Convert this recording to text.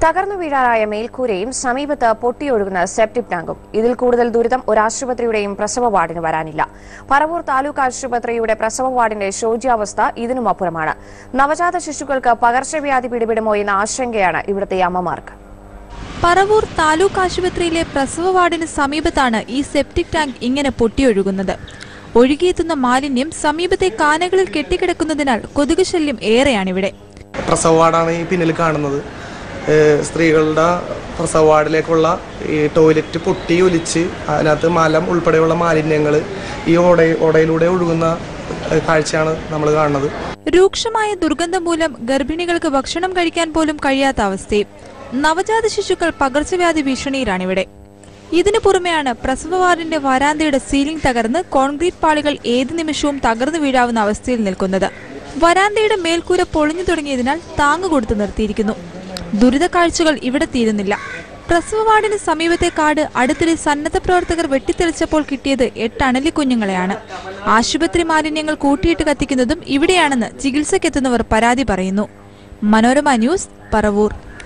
തകർന്നു വീഴാറായ മേൽക്കൂരയും സമീപത്ത് പൊട്ടിയൊഴുകുന്ന സെപ്റ്റിക് ടാങ്കും ഇതിൽ കൂടുതൽ ദുരിതം ഒരു ആശുപത്രിയുടെയും പ്രസവ വാർഡിന് വരാനില്ല പറവൂർ താലൂക്ക് ആശുപത്രിയുടെ പ്രസവ വാർഡിന്റെ ശോച്യാവസ്ഥ ഇതിനും അപ്പുറമാണ് നവജാത ശിശുക്കൾക്ക് പകർച്ചവ്യാധി പിടിപെടുമോ എന്ന ആശങ്കയാണ് ഇവിടുത്തെ അമ്മമാർക്ക് പറവൂർ താലൂക്ക് ആശുപത്രിയിലെ പ്രസവ വാർഡിന് സമീപത്താണ് ഈ സെപ്റ്റിക് ടാങ്ക് ഇങ്ങനെ പൊട്ടിയൊഴുകുന്നത് ഒഴുകിയെത്തുന്ന മാലിന്യം സമീപത്തെ കാനകളിൽ കെട്ടിക്കിടക്കുന്നതിനാൽ കൊതുക് ശല്യം ഏറെയാണിവിടെ പ്രസവ വാർഡാണ് ഈ പിന്നിൽ കാണുന്നത് ഏഹ് സ്ത്രീകളുടെ പ്രസവ വാർഡിലേക്കുള്ള ഈ ടോയ്ലറ്റ് പൊട്ടി ഒലിച്ച് അതിനകത്ത് മലം ഉൾപ്പെടെയുള്ള മാലിന്യങ്ങൾ ഈ ഓട ഓടയിലൂടെ ഒഴുകുന്ന ഏഹ് കാഴ്ചയാണ് നമ്മൾ കാണുന്നത് രൂക്ഷമായ ദുർഗന്ധം മൂലം ഗർഭിണികൾക്ക് ഭക്ഷണം കഴിക്കാൻ പോലും കഴിയാത്ത അവസ്ഥയും നവജാത ശിശുക്കൾ പകർച്ചവ്യാധി ഭീഷണിയിലാണിവിടെ ഇതിനു പുറമെയാണ് പ്രസവ വാർഡിന്റെ വരാന്തയുടെ സീലിംഗ് തകർന്ന് കോൺക്രീറ്റ് പാളികൾ ഏത് നിമിഷവും തകർന്നു വീഴാവുന്ന അവസ്ഥയിൽ നിൽക്കുന്നത് വരാന്തയുടെ മേൽക്കൂര പൊളിഞ്ഞു തുടങ്ങിയതിനാൽ താങ്ങ് കൊടുത്തു നിർത്തിയിരിക്കുന്നു ദുരിത കാഴ്ചകൾ ഇവിടെ തീരുന്നില്ല പ്രസവ വാർഡിന് സമീപത്തെ കാട് അടുത്തിടെ സന്നദ്ധ പ്രവർത്തകർ വെട്ടിത്തെളിച്ചപ്പോൾ കിട്ടിയത് എട്ട് അണലി കുഞ്ഞുങ്ങളെയാണ് ആശുപത്രി മാലിന്യങ്ങൾ കൂട്ടിയിട്ട് കത്തിക്കുന്നതും ഇവിടെയാണെന്ന് ചികിത്സക്കെത്തുന്നവർ പരാതി പറയുന്നു മനോരമ ന്യൂസ് പറവൂർ